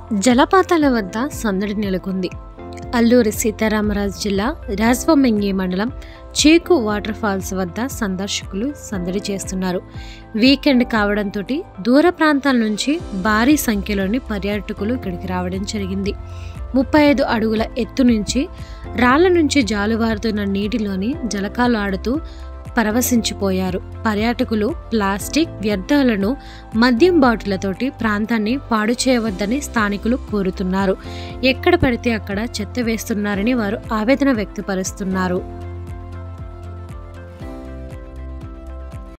జలపాతాల వద్ద సందడి నెలకొంది అల్లూరి సీతారామరాజు జిల్లా రాజవొమ్మంగి మండలం చీకు వాటర్ ఫాల్స్ వద్ద సందర్శకులు సందడి చేస్తున్నారు వీకెండ్ కావడంతో దూర ప్రాంతాల నుంచి భారీ సంఖ్యలోని పర్యాటకులు ఇక్కడికి రావడం జరిగింది ముప్పై ఐదు అడుగుల ఎత్తు నుంచి రాళ్ల నుంచి జాలువారుతున్న నీటిలోని జలకాలు ఆడుతూ పరవశించిపోయారు పర్యాటకులు ప్లాస్టిక్ వ్యర్థాలను మద్యం బాటిళ్లతోటి ప్రాంతాన్ని పాడు చేయవద్దని స్థానికులు కోరుతున్నారు ఎక్కడ పడితే అక్కడ చెత్త వేస్తున్నారని వారు ఆవేదన వ్యక్తపరుస్తున్నారు